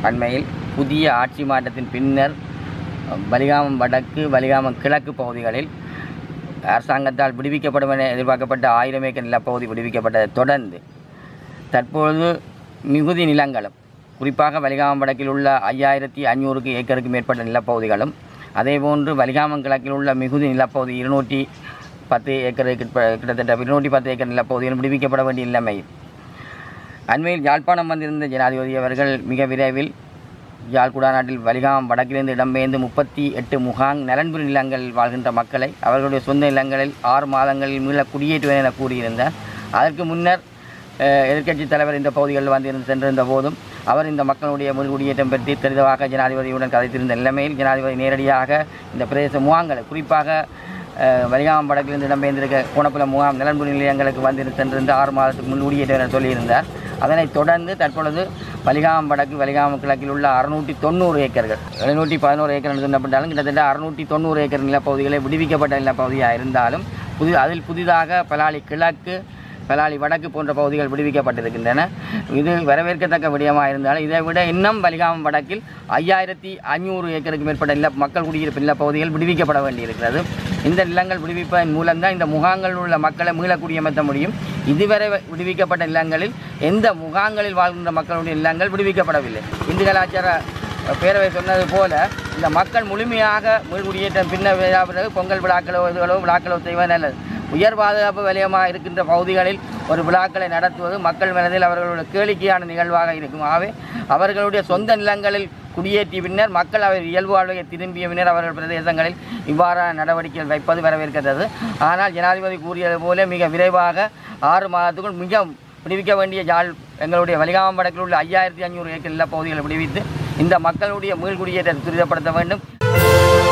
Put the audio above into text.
அண்மையில் புதிய ஆட்சி மாற்றத்தின் பின்னர் வலிகாமம் வடக்கு வலிகாமம் கிழக்கு பகுதிகளில் அரசாங்கத்தால் விடுவிக்கப்படும் என எதிர்பார்க்கப்பட்ட ஆயிரம் ஏக்கர் நிலப்பகுதி விடுவிக்கப்பட்டதை தொடர்ந்து தற்பொழுது மிகுதி நிலங்களும் குறிப்பாக வலிகாமம் வடக்கில் உள்ள ஐயாயிரத்தி ஐநூறுக்கு ஏக்கருக்கு மேற்பட்ட நிலப்பகுதிகளும் அதேபோன்று வலிகாமம் கிழக்கில் உள்ள மிகுதி நிலப்பகுதி இருநூற்றி பத்து ஏக்கருக்கு கிட்டத்தட்ட இருநூற்றி பத்து ஏக்கர் நிலப்பகுதிகளும் விடுவிக்கப்பட வேண்டிய நிலைமை அண்மையில் யாழ்ப்பாணம் வந்திருந்த ஜனாதிபதி அவர்கள் மிக விரைவில் யாழ் குடாநாட்டில் வலிகாமம் வடக்கிலிருந்து இடம்பெயர்ந்து முப்பத்தி எட்டு முகாங் நலன்புரி நிலங்களில் வாழ்கின்ற மக்களை அவர்களுடைய சொந்த நிலங்களில் ஆறு மாதங்களில் மீள குடியேற்றுவேன் என கூறியிருந்தார் அதற்கு முன்னர் எதிர்க்கட்சித் தலைவர் இந்த பகுதிகளில் வந்திருந்து சென்றிருந்த போதும் அவர் இந்த மக்களுடைய முழு குடியேற்றம் பற்றி தெரிந்தவாக ஜனாதிபதியுடன் கதைத்திருந்த நிலைமையில் ஜனாதிபதி நேரடியாக இந்த பிரதேச முகாங்களை குறிப்பாக அஹ், வலிகாமம் வடக்கிலிருந்து இடம்பெயர்ந்திருக்க கோணப்புல முகாம் நிலன்புரி நிலையங்களுக்கு வந்து சென்றிருந்த ஆறு மாதத்துக்கு முன் குடியேற்றம் என சொல்லியிருந்தார் அதனைத் தொடர்ந்து தற்பொழுது வலிகாமம் வடக்கு வலிகாமம் கிழக்கில் உள்ள அறுநூற்றி தொண்ணூறு ஏக்கர்கள் எழுநூற்றி பதினோரு ஏக்கர் என்று சொன்னப்பட்டாலும் கிட்டத்தட்ட அறுநூற்றி தொண்ணூறு ஏக்கர் நிலப்பகுதிகளை விடுவிக்கப்பட்ட நிலப்பகுதியாக இருந்தாலும் புதி அதில் புதிதாக பலாலி கிழக்கு பலாலி வடக்கு போன்ற பகுதிகள் விடுவிக்கப்பட்டிருக்கின்றன இது வரவேற்கத்தக்க விடயமாக இருந்தாலும் இதை விட இன்னும் வலிகாமம் வடக்கில் ஐயாயிரத்தி ஐநூறு ஏக்கருக்கு மேற்பட்ட நில மக்கள் குடியிருப்பு நிலப்பகுதிகள் விடுவிக்கப்பட வேண்டியிருக்கிறது இந்த நிலங்கள் விடுவிப்பதன் மூலம்தான் இந்த முகாங்களில் உள்ள மக்களை மீள குடியமர்த்த முடியும் இதுவரை விடுவிக்கப்பட்ட நிலங்களில் எந்த முகாங்களில் வாழ்கின்ற மக்களுடைய நிலங்கள் விடுவிக்கப்படவில்லை இந்து கலாச்சார பேரவை சொன்னது போல இந்த மக்கள் முழுமையாக மீள்குடியேற்றம் பின்னர் பிறகு பொங்கல் விழாக்களோ இதுகளோ விழாக்களோ செய்வது நல்லது உயர் பாதுகாப்பு வலயமாக இருக்கின்ற பகுதிகளில் ஒரு விழாக்களை நடத்துவது மக்கள் மனதில் அவர்களுடைய கேளிக்கையான நிகழ்வாக இருக்கும் ஆகவே அவர்களுடைய சொந்த நிலங்களில் குடியேற்றிய பின்னர் மக்கள் அவர் இயல்பு வாழ்வை திரும்பிய பின்னர் அவர்கள் பிரதேசங்களில் இவ்வாறான நடவடிக்கைகள் வைப்பது வரவேற்கிறது ஆனால் ஜனாதிபதி கூறியது போல மிக விரைவாக ஆறு மாதத்துக்குள் மிக விடுவிக்க வேண்டிய யாழ் எங்களுடைய வலிகாமம் வடக்கில் உள்ள ஐயாயிரத்தி ஐநூறு ஏக்கர் நிலப்பகுதிகளை விடுவித்து இந்த மக்களுடைய மீள்குடியேற்றத்தை துரிதப்படுத்த வேண்டும்